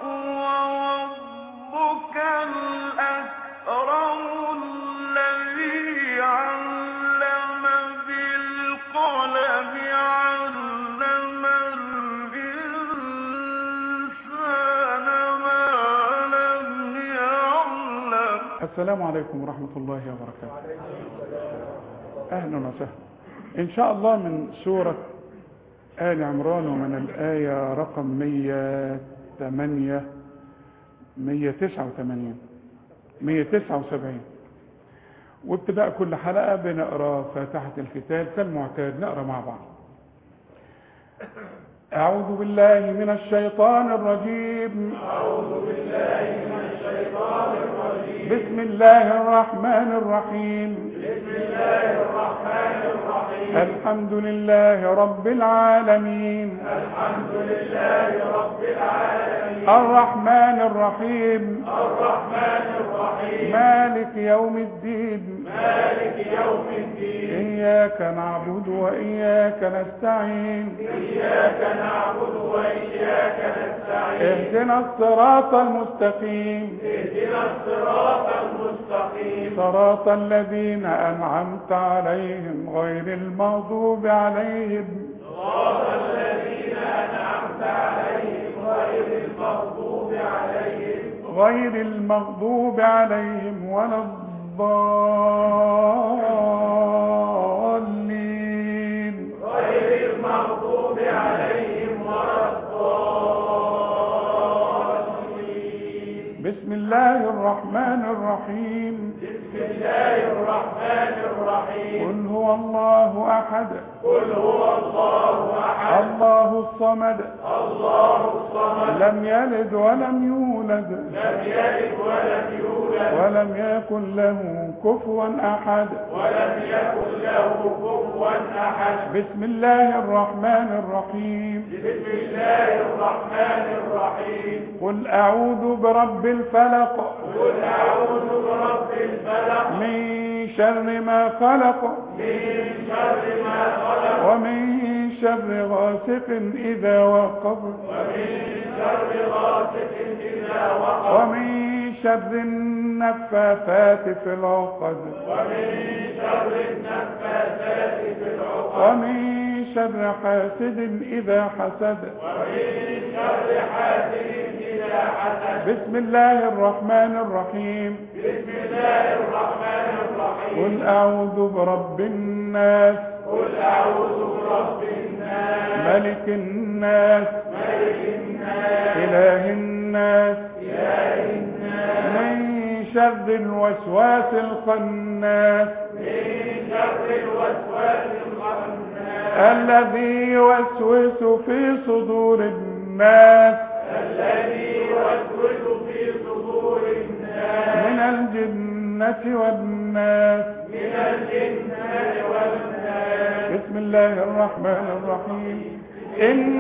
وربك الأكرم الذي علم بالقلم علم الإنسان ما لم يعلم السلام عليكم ورحمة الله وبركاته أهلا وسهلا إن شاء الله من سورة آل عمران ومن الآية رقم 108 189 179 وابتداء كل حلقة بنقرأ فاتحة الكتاب كالمعتاد نقرأ مع بعض أعوذ بالله من الشيطان الرجيم بسم الله الرحمن الرحيم الحمد لله رب العالمين الحمد لله رب العالمين الرحمن الرحيم الرحمن الرحيم مالك يوم الدين مالك يوم الدين إياك نعبد وإياك نستعين إياك نعبد وإياك نستعين اهدنا الصراط المستقيم صراط الذين أنعمت عليهم غير المغضوب عليهم صراط الذين أنعمت عليهم غير المغضوب عليهم غير المغضوب عليهم ولا الضالين غير المغضوب عليهم ولا الضالين بسم الله الرحمن الرحيم قل هو الله احد قل هو الله احد الله الصمد الله الصمد لم يلد ولم يولد لم يلد ولم يولد ولم يكن له كفوا احد ولم يكن له كفوا احد بسم الله الرحمن الرحيم بسم الله الرحمن الرحيم قل اعوذ برب الفلق قل اعوذ برب الفلق من شر ما خلق من شر ما خلق ومن شر غاسق إذا وقب ومن شر غاسق إذا وقب ومن شر النفاثات في العقد ومن شر النفاثات في العقد ومن شر حاسد إذا حسد ومن شر حاسد إذا حسد بسم الله الرحمن الرحيم قل أعوذ برب الناس قل أعوذ برب الناس ملك الناس ملك الناس إله الناس إله الناس من شر الوسواس الخناس من شر الوسواس الخناس الذي يوسوس في صدور الناس الذي يوسوس في صدور الناس من الجنة والناس من الجنة والناس بسم الله الرحمن الرحيم إن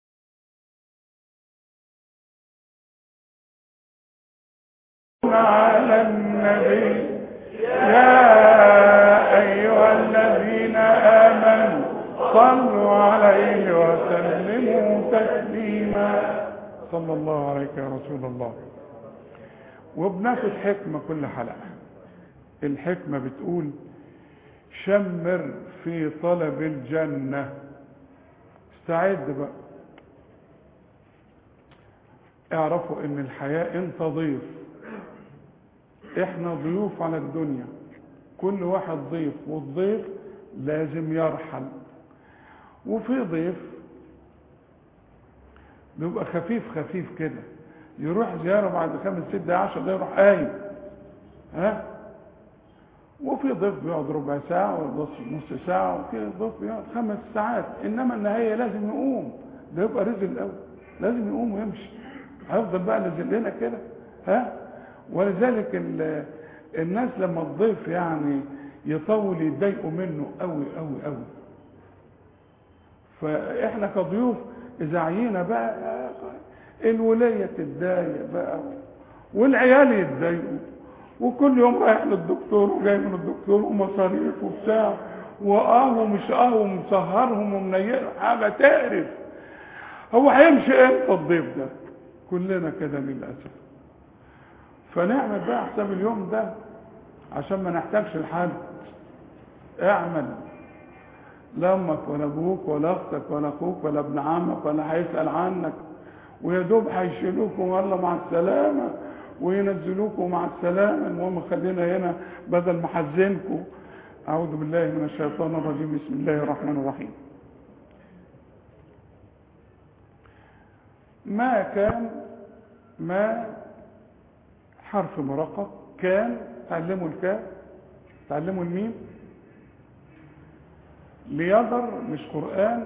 على النبي يا أيها الذين آمنوا صلوا عليه وسلموا تسليما صلى الله عليك يا رسول الله وبناخد حكمة كل حلقة الحكمة بتقول شمر في طلب الجنة استعد بقى اعرفوا ان الحياة انت ضيف احنا ضيوف على الدنيا كل واحد ضيف والضيف لازم يرحل وفي ضيف بيبقى خفيف خفيف كده يروح زيارة بعد خمس ست دقايق عشر دقايق يروح قايم ها وفي ضيف بيقعد ربع ساعة وضيف نص ساعة وفي ضيف بيقعد خمس ساعات إنما النهاية لازم يقوم ده يبقى رزق قوي لازم يقوم ويمشي هيفضل بقى نازل لنا كده ها ولذلك ال- الناس لما الضيف يعني يطول يتضايقوا منه قوي قوي قوي فاحنا كضيوف اذا عينا بقى الوليه تتضايق بقى والعيال يتضايقوا وكل يوم رايح للدكتور وجاي من الدكتور ومصاريف وبتاع واه ومش اه ومسهرهم ومنيلهم حاجه تقرف هو هيمشي امتى الضيف ده؟ كلنا كده للاسف فنعمل بقى حساب اليوم ده عشان ما نحتاجش لحد اعمل لا امك ولا ابوك ولا اختك ولا اخوك ولا ابن عمك ولا هيسال عنك ويا دوب هيشيلوك والله مع السلامه وينزلوكوا مع السلامه المهم خلينا هنا بدل ما احزنكم اعوذ بالله من الشيطان الرجيم بسم الله الرحمن الرحيم ما كان ما حرف مرقق كان تعلموا الكاف تعلموا الميم ليظهر مش قرآن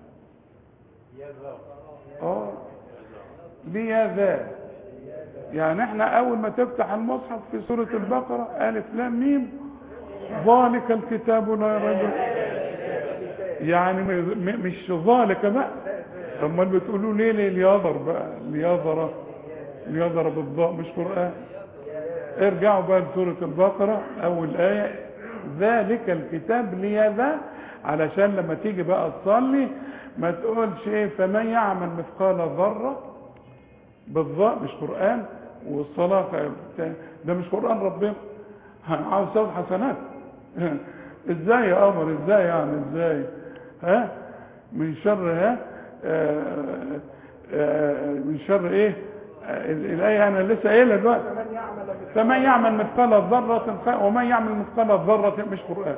اه ليذا يعني احنا اول ما تفتح المصحف في سورة البقرة الف لام ميم ذلك الكتاب لا ريب يعني م- م- مش ذلك بقى امال بتقولوا ليه ليه ليظهر بقى ليظهر ليظهر بالضاء مش قرآن ارجعوا بقى لسورة البقرة أول آية ذلك الكتاب ليذا علشان لما تيجي بقى تصلي ما تقولش ايه فمن يعمل مثقال ذرة بالضاء مش قرآن والصلاة ف- ده مش قرآن ربنا عاوز تاخد حسنات ازاي يا قمر ازاي يعني ازاي ها من شر ها آه، آه، من شر ايه آه، الآية أنا لسه قايلها دلوقتي فمن يعمل مثقال ذرة خير ومن يعمل مثقال ذرة مش قرآن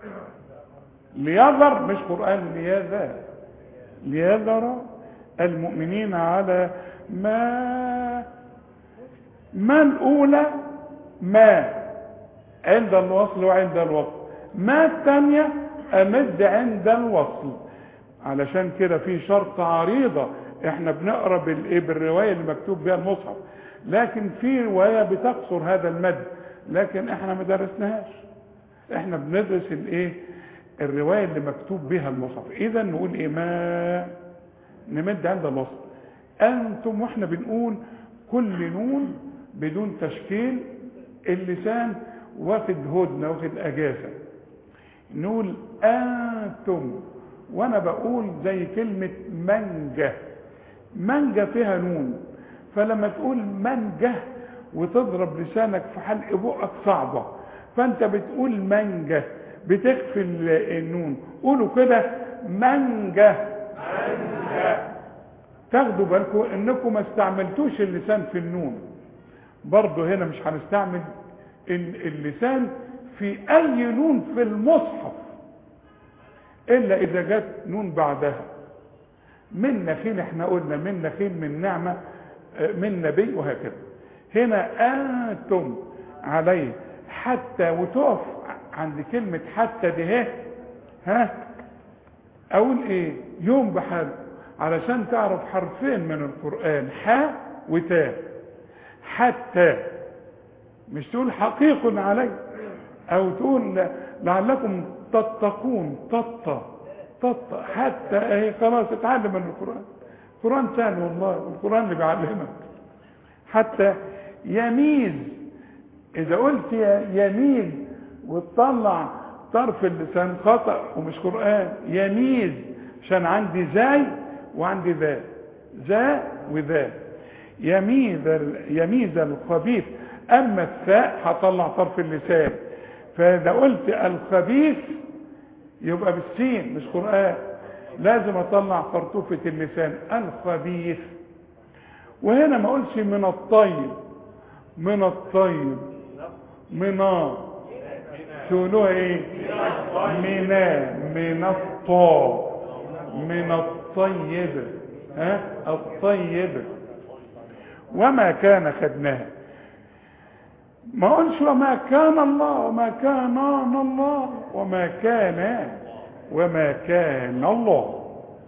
ليذر مش قرآن ليذر ليذر المؤمنين على ما ما الأولى ما عند الوصل وعند الوصل ما الثانية أمد عند الوصل علشان كده في شرط عريضة احنا بنقرا بالايه بالروايه اللي مكتوب بها المصحف لكن في روايه بتقصر هذا المد لكن احنا ما درسناهاش احنا بندرس الايه الروايه اللي مكتوب بها المصحف اذا نقول ايه ما نمد عند الوصل انتم واحنا بنقول كل نون بدون تشكيل اللسان واخد هدنه واخد اجازه نقول انتم وانا بقول زي كلمه منجه منجه فيها نون فلما تقول منجه وتضرب لسانك في حلق بقك صعبه فانت بتقول منجه بتخفي ال- النون قولوا كده منجه تاخدوا بالكم انكم ما استعملتوش اللسان في النون برضه هنا مش هنستعمل ال- اللسان في اي نون في المصحف الا اذا جت نون بعدها من نخيل احنا قلنا من نخيل من نعمة آه، من نبي وهكذا هنا انتم عليه حتى وتقف عند كلمة حتى دي ها ها اقول ايه يوم بحال علشان تعرف حرفين من القرآن ح وتاء حتى مش تقول حقيق علي او تقول لعلكم تتقون تطى تطى حتى اهي خلاص اتعلم من القرآن القرآن سهل والله القرآن اللي بيعلمك حتى يميز اذا قلت ي- يميز وتطلع طرف اللسان خطأ ومش قرآن يميز عشان عندي زاي وعندي ذا ذا وذا يميز ال- يميز الخبيث اما الثاء هطلع طرف اللسان فاذا قلت الخبيث يبقى بالسين مش قرآن لازم اطلع طرطوفة اللسان الخبيث وهنا ما اقولش من الطيب من الطيب منا تقولوها ايه منا من الطا من الطيب ها الطيب وما كان خدناها ما قلش وما كان الله وما كان الله وما كان وما كان الله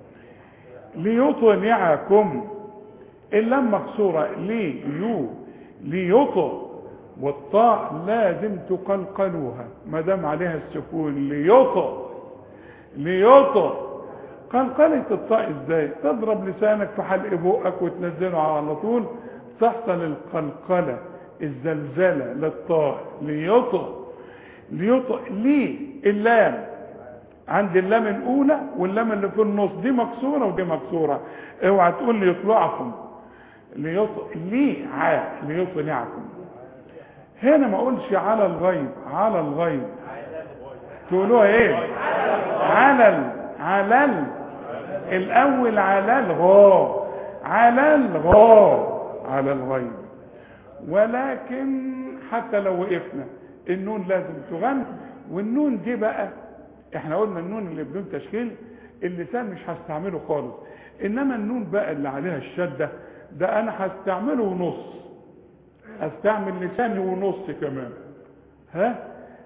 ليطلعكم اللام مكسورة لي يو ليطل والطاء لازم تقلقلوها ما دام عليها السكون ليطل ليطل قلقلة الطاء ازاي تضرب لسانك في حلق بقك وتنزله على طول تحصل القلقلة الزلزلة للطاء ليطل ليطل ليه اللام عند اللام الاولى واللام اللي في النص دي مكسوره ودي مكسوره اوعى تقول لي يطلعكم ليط... لي ع ليطلعكم هنا ما اقولش على الغيب على الغيب تقولوها ايه على ال... على ال... الاول على الغا على الغا على الغيب ولكن حتى لو وقفنا النون لازم تغنى والنون دي بقى احنا قلنا النون اللي بدون تشكيل اللسان مش هستعمله خالص انما النون بقى اللي عليها الشده ده انا هستعمله نص استعمل لساني ونص كمان ها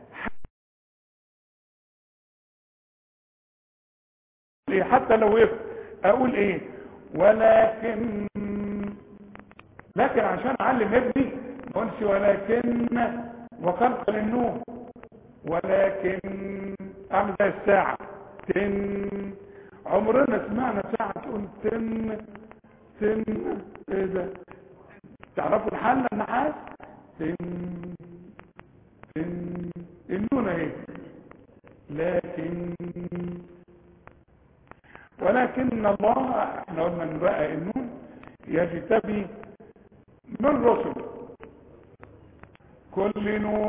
إيه حتى لو وقفت اقول ايه ولكن لكن عشان اعلم ابني ما اقولش ولكن وخلق للنون ولكن اعمل زي الساعة تن عمرنا سمعنا ساعة تقول تن تن ايه ده تعرفوا الحل النحاس تن تن النون اهي لكن ولكن الله احنا قلنا ان بقى النون يجتبي من رسل كل نون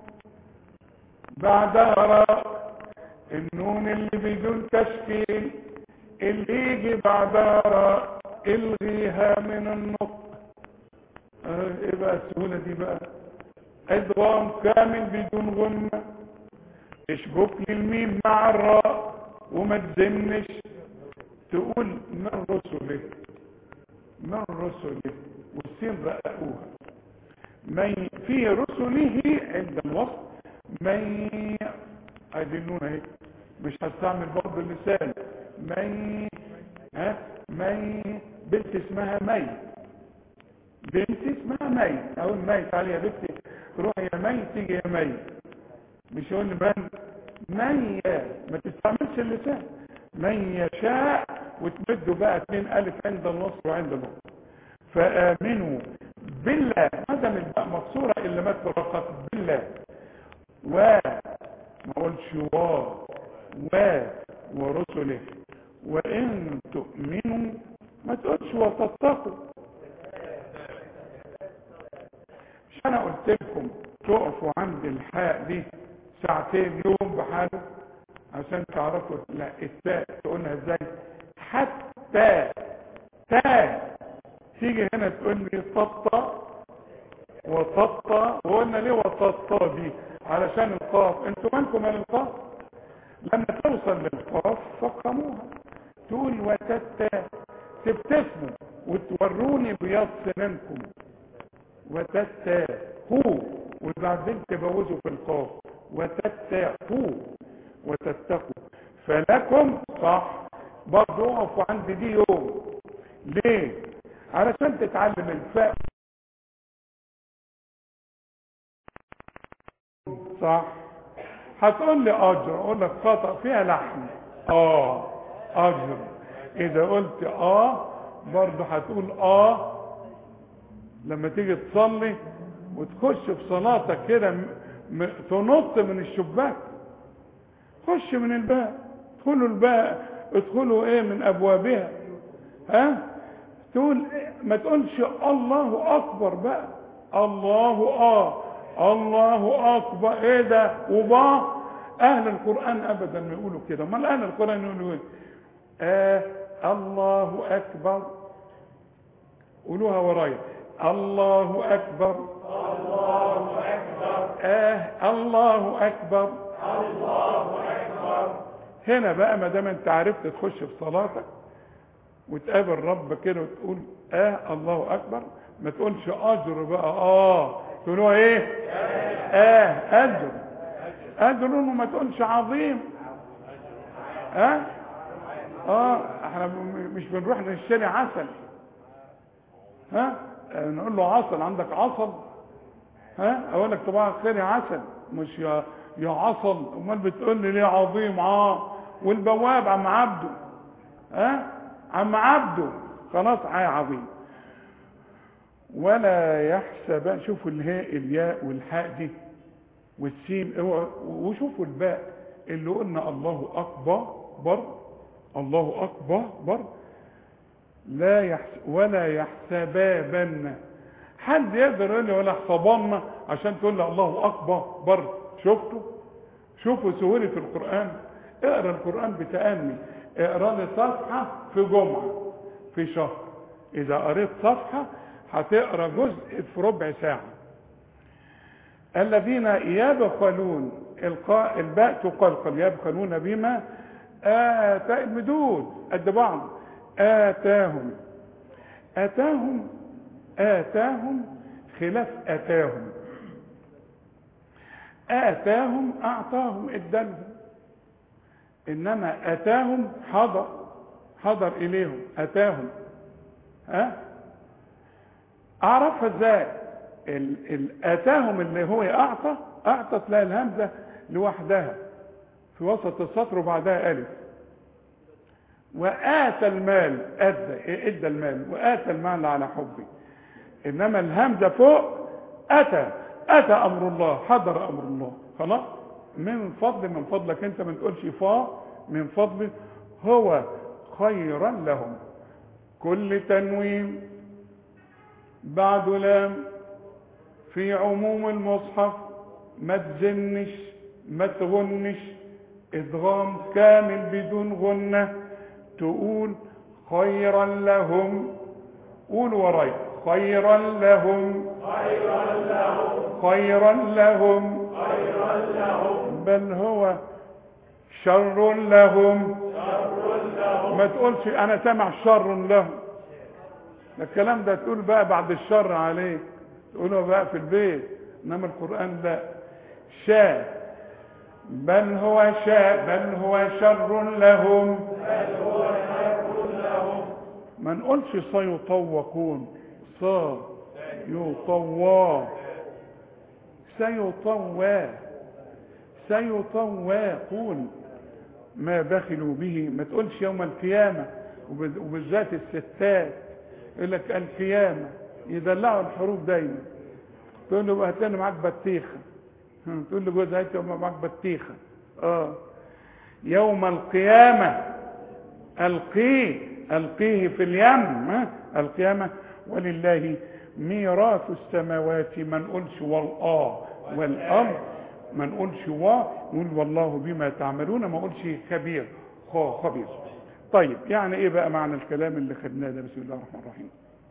بعدها راء النون اللي بدون تشكيل اللي يجي بعدها راء الغيها من النطق اه ايه بقى السهولة دي بقى ادغام كامل بدون غنة اشبك للميم مع الراء وما تزنش تقول من رسله من رسله والسين رققوها من في رسله عند الوصف من ادي النون اهي مش هستعمل برضه اللسان من ها من بنت اسمها مي بنت اسمها مي اقول مي تعالي يا بنتي روحي يا مي تيجي يا مي مش اقول من من ما تستعملش اللسان من يشاء وتمدوا بقى اتنين الف عند النصر وعند النصر فامنوا بالله هذا من بقى مقصورة اللي ما تفرقت بالله و ما اقولش و و ورسله وان تؤمنوا ما تقولش وتتقوا مش انا قلت لكم تقفوا عند الحاء دي ساعتين يوم بحاله عشان تعرفوا لا التاء تقولها ازاي حتى تاء تيجي هنا تقول لي ططة وططة وقلنا ليه وططة دي علشان القاف انتوا مالكم من القاف لما توصل للقاف فقموها تقول وتتا تبتسموا وتوروني بياض سنانكم وتتا هو وبعدين تبوزوا في القاف وتتقوا وتتقوا فلكم صح برضه اقفوا عند دي يوم ليه علشان تتعلم الفاء صح هتقول لي اجر اقول لك خطا فيها لحن اه اجر اذا قلت اه برضه هتقول اه لما تيجي تصلي وتخش في صلاتك كده م- م- تنط من الشباك خش من الباب ادخلوا الباب ادخلوا ايه من ابوابها ها تقول إيه؟ ما تقولش الله اكبر بقى الله اه الله اكبر ايه ده وبا اهل القران ابدا ما يقولوا كده امال اهل القران يقولوا ايه آه الله اكبر قولوها ورايا الله اكبر الله اكبر آه الله اكبر هنا بقى ما دام انت عرفت تخش في صلاتك وتقابل رب كده وتقول اه الله اكبر ما تقولش اجر بقى اه تقولوا ايه اه اجر اجر وما تقولش عظيم ها اه احنا م- مش بنروح نشتري عسل ها آه، نقول له عسل عندك عسل ها اقول لك طبعا خير يا عسل مش يا يا عسل امال بتقول لي ليه عظيم اه والبواب عم عبده ها عم عبده خلاص عاي عظيم ولا يحسب شوفوا الهاء الياء والحاء دي والسين اوعوا- وشوفوا الباء اللي قلنا الله اكبر بر الله اكبر بر لا يحس ولا يحسبابن حد يقدر يقول لي ولا احسبن عشان تقول لي الله اكبر بر شفتوا شوفوا سهولة القرآن اقرا القرآن بتأني اقرا لي صفحة في جمعة في شهر اذا قريت صفحة هتقرا جزء في ربع ساعة الذين يبخلون القاء الباء تقلقل يبخلون بما آتى المدود قد بعض آتاهم آتاهم آتاهم خلاف آتاهم آتاهم أعطاهم إدالهم إنما أتاهم حضر حضر إليهم أتاهم ها أعرفها إزاي ال... ال... أتاهم اللي هو أعطى أعطى تلاقي الهمزة لوحدها في وسط السطر وبعدها ألف وآتى المال أدى إدى المال وآتى المال على حبه إنما الهمزة فوق أتى أتى أمر الله حضر أمر الله خلاص من فضل من فضلك أنت ما تقولش فا من فضل هو خيرا لهم كل تنوين بعد لام في عموم المصحف ما تزنش ما تغنش ادغام كامل بدون غنة تقول خيرا لهم قول وراي خيرا لهم خيرا لهم خيرا لهم خيرا لهم بل هو شر لهم شر لهم ما تقولش انا سامع شر لهم ده الكلام ده تقول بقى بعد الشر عليك تقوله بقى في البيت انما القران لا شاء بل هو شاء بل هو شر لهم بل هو شر لهم ما نقولش سيطوقون صا يطوى سيطوى سيطوقون ما بخلوا به ما تقولش يوم القيامة وب- وبالذات الستات يقول لك القيامة يدلعوا الحروف دايما تقول له هات لنا معاك بطيخة ها، تقول له جوز هات لنا معاك بطيخة اه يوم القيامة القيه القيه في اليم ها؟ القيامة ولله ميراث السماوات ما نقولش والآه والأرض ما نقولش وا نقول والله بما تعملون ما نقولش خبير خا خبير طيب يعني ايه بقى معنى الكلام اللي خدناه ده بسم الله الرحمن الرحيم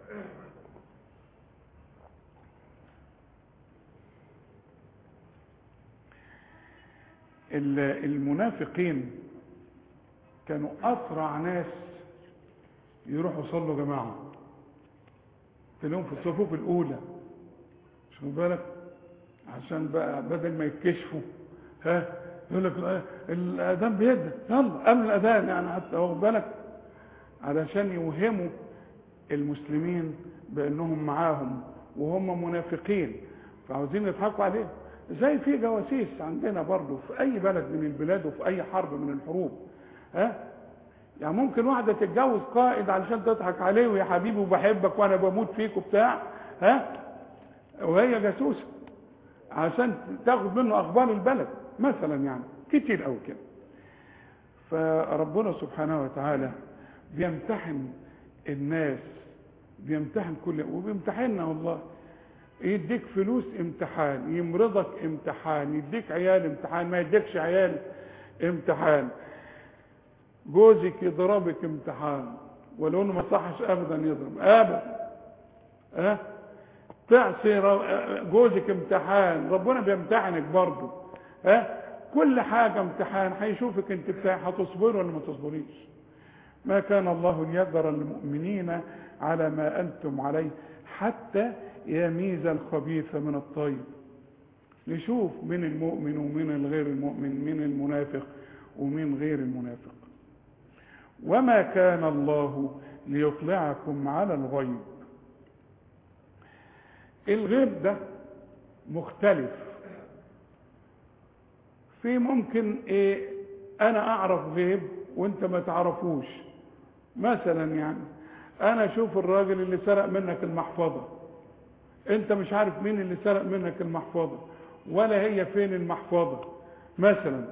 ال- المنافقين كانوا اسرع ناس يروحوا يصلوا جماعه تلاقيهم في الصفوف الاولى مش خد بالك عشان بقى بدل ما يتكشفوا ها يقول لك آه، الاذان بيدن يلا قبل الاذان يعني حتى واخد بالك علشان يوهموا المسلمين بانهم معاهم وهم منافقين فعاوزين يضحكوا عليهم زي في جواسيس عندنا برضو في اي بلد من البلاد وفي اي حرب من الحروب ها يعني ممكن واحدة تتجوز قائد علشان تضحك عليه ويا حبيبي وبحبك وانا بموت فيك وبتاع ها وهي جاسوسة عشان تاخد منه اخبار البلد مثلا يعني كتير قوي كده فربنا سبحانه وتعالى بيمتحن الناس بيمتحن كل وبيمتحننا والله يديك فلوس امتحان يمرضك امتحان يديك عيال امتحان ما يديكش عيال امتحان جوزك يضربك امتحان ولو انه ما صحش ابدا يضرب ابدا ها تعصي ر- جوزك امتحان ربنا بيمتحنك برضه ها كل حاجه امتحان هيشوفك انت بتاع هتصبري ولا ما تصبريش ما كان الله ليذر المؤمنين على ما انتم عليه حتى يميز الخبيث من الطيب نشوف من المؤمن ومن الغير المؤمن من المنافق ومن غير المنافق وما كان الله ليطلعكم على الغيب الغيب ده مختلف في ممكن ايه انا اعرف غيب وانت ما تعرفوش مثلا يعني انا اشوف الراجل اللي سرق منك المحفظة انت مش عارف مين اللي سرق منك المحفظة ولا هي فين المحفظة مثلا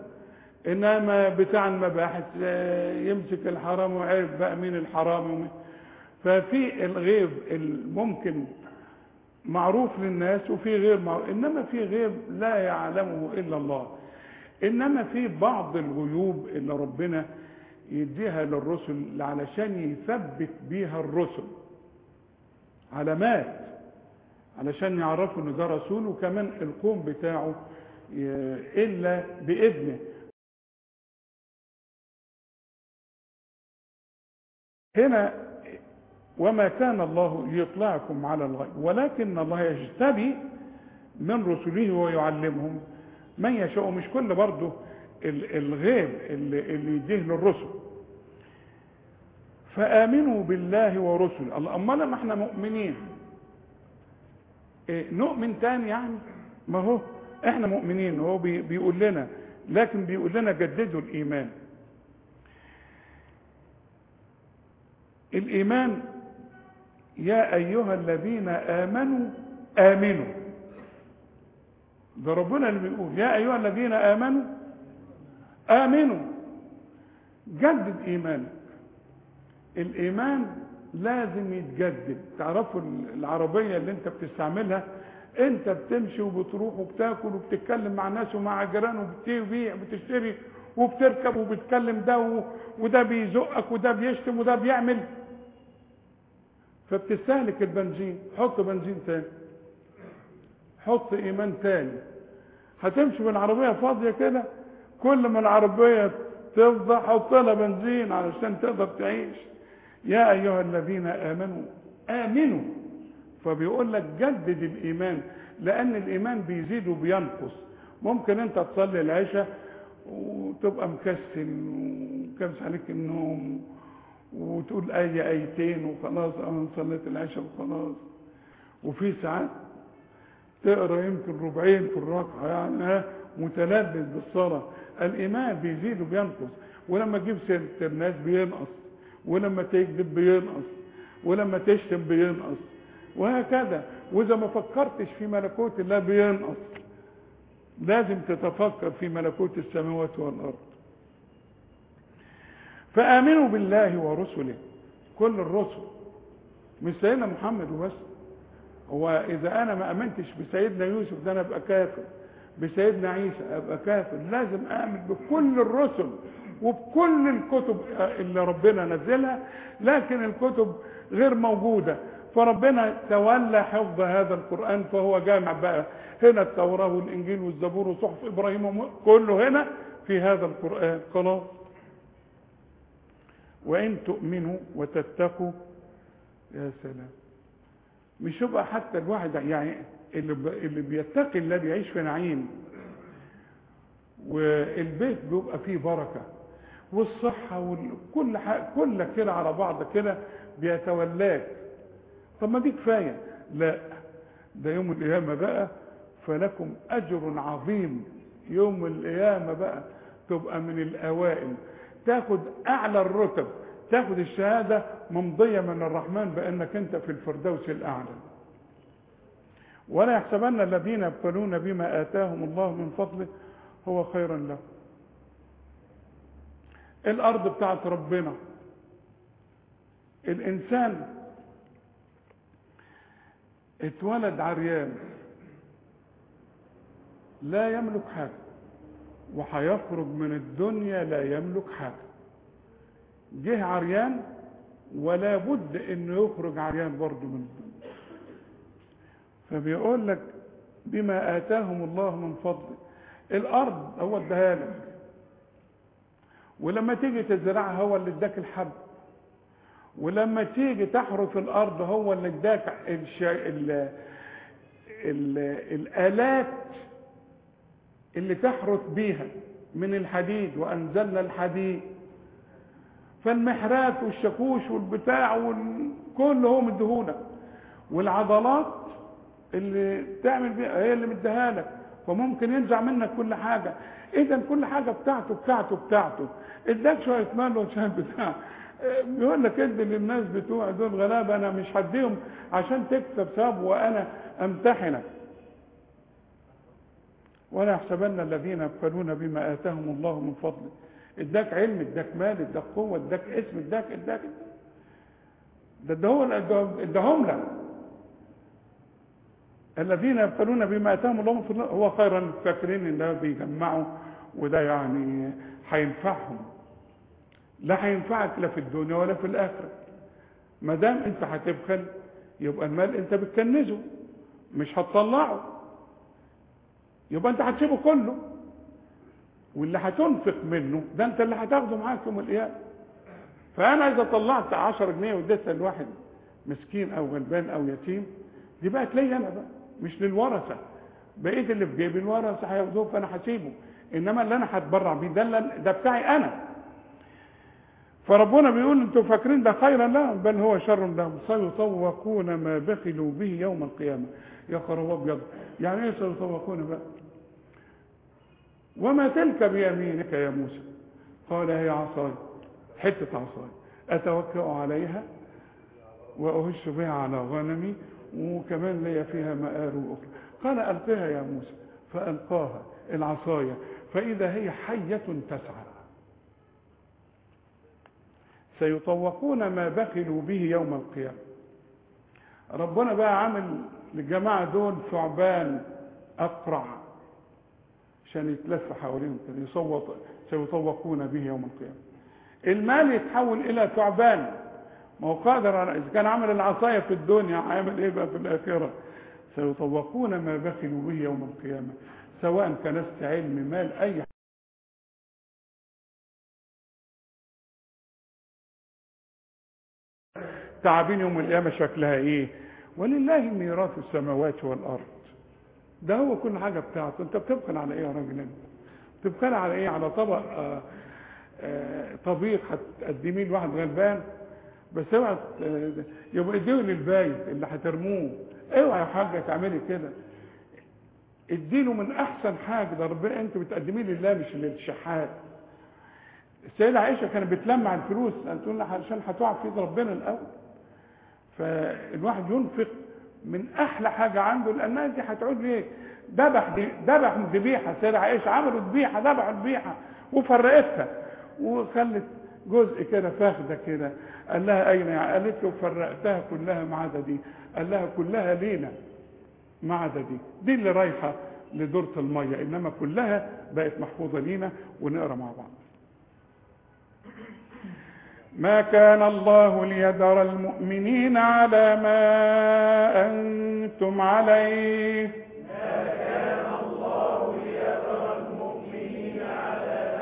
انما بتاع المباحث آه، يمسك الحرام وعرف بقى مين الحرام ومين ففي الغيب الممكن معروف للناس وفي غير معروف انما في غيب لا يعلمه الا الله انما في بعض الغيوب اللي ربنا يديها للرسل علشان يثبت بيها الرسل علامات علشان يعرفوا ان ده رسول وكمان القوم بتاعه ي- الا باذنه هنا وما كان الله ليطلعكم على الغيب ولكن الله يجتبي من رسله ويعلمهم من يشاء مش كل برضه ال- الغيب اللي, اللي يديه للرسل فآمنوا بالله ورسله الله أما لما احنا مؤمنين إيه نؤمن تاني يعني ما هو احنا مؤمنين هو بي بيقول لنا لكن بيقول لنا جددوا الإيمان الإيمان يا أيها الذين آمنوا آمنوا ده ربنا اللي بيقول يا أيها الذين آمنوا آمنوا جدد إيمانك الإيمان لازم يتجدد تعرفوا العربية اللي انت بتستعملها انت بتمشي وبتروح وبتاكل وبتتكلم مع ناس ومع جيران وبتبيع وبتشتري وبتركب وبتكلم ده و- وده بيزقك وده بيشتم وده بيعمل فبتستهلك البنزين حط بنزين تاني حط ايمان تاني هتمشي بالعربية فاضية كده كل ما العربية تفضى حط لها بنزين علشان تقدر تعيش يا ايها الذين امنوا امنوا فبيقول لك جدد الايمان لان الايمان بيزيد وبينقص ممكن انت تصلي العشاء وتبقى مكسل وكبس عليك النوم وتقول اي ايتين وخلاص انا صليت العشاء وخلاص وفي ساعات تقرا يمكن ربعين في الركعه يعني ها متلذذ بالصلاه الايمان بيزيد وبينقص ولما تجيب سيره الناس بينقص ولما تكذب بينقص ولما تشتم بينقص وهكذا واذا ما فكرتش في ملكوت الله بينقص لازم تتفكر في ملكوت السماوات والارض فامنوا بالله ورسله كل الرسل مش سيدنا محمد وبس هو اذا انا ما امنتش بسيدنا يوسف ده انا ابقى كافر بسيدنا عيسى ابقى كافر لازم امن بكل الرسل وبكل الكتب اللي ربنا نزلها لكن الكتب غير موجوده فربنا تولى حفظ هذا القران فهو جامع بقى هنا التوراه والانجيل والزبور وصحف ابراهيم وم- كله هنا في هذا القران خلاص وان تؤمنوا وتتقوا يا سلام مش يبقى حتى الواحد يعني اللي ب- اللي بيتقي الله بيعيش في نعيم والبيت بيبقى فيه بركه والصحه وكل حاجه كلك كده على بعض كده بيتولاك طب ما دي كفايه لا ده يوم القيامه بقى فلكم اجر عظيم يوم القيامه بقى تبقى من الاوائل تاخد اعلى الرتب تاخد الشهاده ممضيه من الرحمن بانك انت في الفردوس الاعلى ولا يحسبن الذين يبخلون بما اتاهم الله من فضله هو خيرا لهم الارض بتاعت ربنا الانسان اتولد عريان لا يملك حاجه وهيخرج من الدنيا لا يملك حاجه جه عريان ولا بد انه يخرج عريان برضه من الدنيا فبيقول لك بما اتاهم الله من فضله الارض هو اداها لك ولما تيجي تزرعها هو اللي اداك الحب ولما تيجي تحرث الارض هو اللي اداك الش... ال... ال... الالات اللي تحرث بيها من الحديد وانزلنا الحديد فالمحرات والشاكوش والبتاع وكل هو مديهولك والعضلات اللي تعمل بيها هي اللي مديها لك فممكن ينزع منك كل حاجه اذا كل حاجه بتاعته بتاعته بتاعته اداك شويه مال وشويه بتاع بيقول لك ادي للناس بتوع دول غلابه انا مش هديهم عشان تكسب ثواب وانا امتحنك ولا يحسبن الذين يبخلون بما اتاهم الله من فضله اداك علم اداك مال اداك قوه اداك اسم اداك اداك, اداك. ده ده هو اداهم لك الذين يبخلون بما اتاهم الله في هو خيرا فاكرين ان ده بيجمعوا وده يعني هينفعهم لا هينفعك لا في الدنيا ولا في الاخره ما دام انت هتبخل يبقى المال انت بتكنزه مش هتطلعه يبقى انت هتسيبه كله واللي هتنفق منه ده انت اللي هتاخده معاك يوم القيامه فانا اذا طلعت 10 جنيه واديتها لواحد مسكين او غلبان او يتيم دي بقت ليا انا بقى مش للورثه بقيت اللي في جيبي الورثه هياخدوه فانا هسيبه انما اللي انا هتبرع بيه ده اللي ده بتاعي انا فربنا بيقول انتوا فاكرين ده خيرا لهم بل هو شر لهم سيطوقون ما بخلوا به يوم القيامه يا خراب ابيض يعني ايه سيطوقون بقى وما تلك بيمينك يا موسى قال هي عصاي حته عصاي اتوكا عليها واهش بها على غنمي وكمان لي فيها مآرب اخرى قال القها يا موسى فالقاها العصايه فاذا هي حيه تسعى سيطوقون ما بخلوا به يوم القيامة ربنا بقى عامل للجماعة دول ثعبان أقرع عشان يتلف حواليهم كده يصوت سيطوقون به يوم القيامة المال يتحول إلى ثعبان ما هو قادر على إذا كان عمل العصاية في الدنيا هيعمل إيه بقى في الآخرة سيطوقون ما بخلوا به يوم القيامة سواء كنست علم مال أي تعابين يوم القيامة شكلها ايه ولله ميراث السماوات والارض ده هو كل حاجة بتاعته انت بتبخل على ايه يا راجل انت بتبخل على ايه على طبق آه آه طبيخ هتقدميه لواحد غلبان بس اوعى يبقى اديه للبايت اللي هترموه اوعى يا حاجه تعملي كده اديله من احسن حاجه ده ربنا انت بتقدميه لله مش للشحات السيدة عائشة كانت بتلمع الفلوس تقول لها عشان هتقع في ايد ربنا الأول فالواحد ينفق من أحلى حاجة عنده لأنها دي هتعود ليه؟ ذبح ذبح ذبيحة السيدة عائشة عملوا ذبيحة ذبحوا ذبيحة وفرقتها وخلت جزء كده فاخدة كده قال لها أين يعني قالت له فرقتها كلها ما عدا دي قال لها كلها لينا ما عدا دي دي اللي رايحة لدورة المية إنما كلها بقت محفوظة لينا ونقرا مع بعض ما كان الله ليذر المؤمنين على ما أنتم عليه ما كان الله ليذر المؤمنين على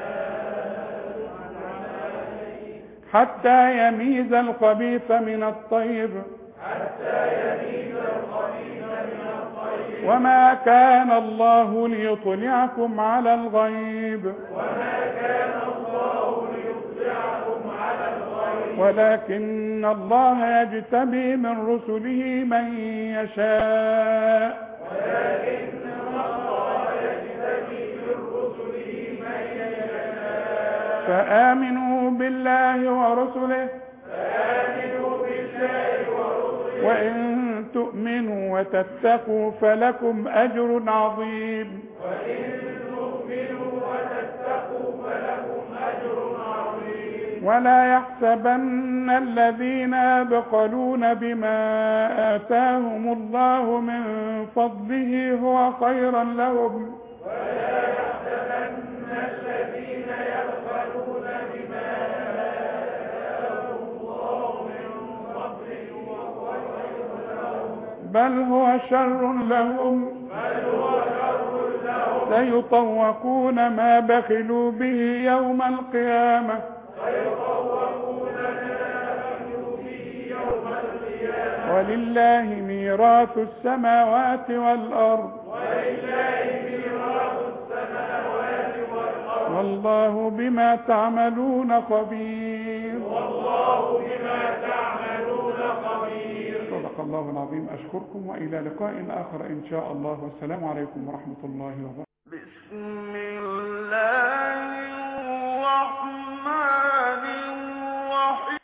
حتى يميز الخبيث من الطيب حتى يميز الخبيث من الطيب وما كان الله ليطلعكم على الغيب وما كان الله ليطلعكم على الغيب ولكن الله يجتبي من رسله من يشاء ولكن الله يجتبي من رسله من يشاء فآمنوا بالله ورسله فآمنوا بالله ورسله وإن تؤمنوا وتتقوا فلكم أجر عظيم وإن تؤمنوا وتتقوا فلكم أجر عظيم ولا يحسبن الذين يبخلون بما آتاهم الله من فضله هو خيرا لهم ولا يحسبن الذين يبخلون بما آتاهم الله من فضله وهو خير لهم بل هو شر لهم بل هو شر لهم سيطوقون ما بخلوا به يوم القيامة سيطوقون ما بخلوا به يوم القيامة ولله ميراث السماوات والأرض ولله ميراث السماوات والأرض والله بما تعملون خبير والله بما تعملون خبير صدق الله العظيم أشكركم وإلى لقاء آخر إن شاء الله والسلام عليكم ورحمة الله وبركاته بسم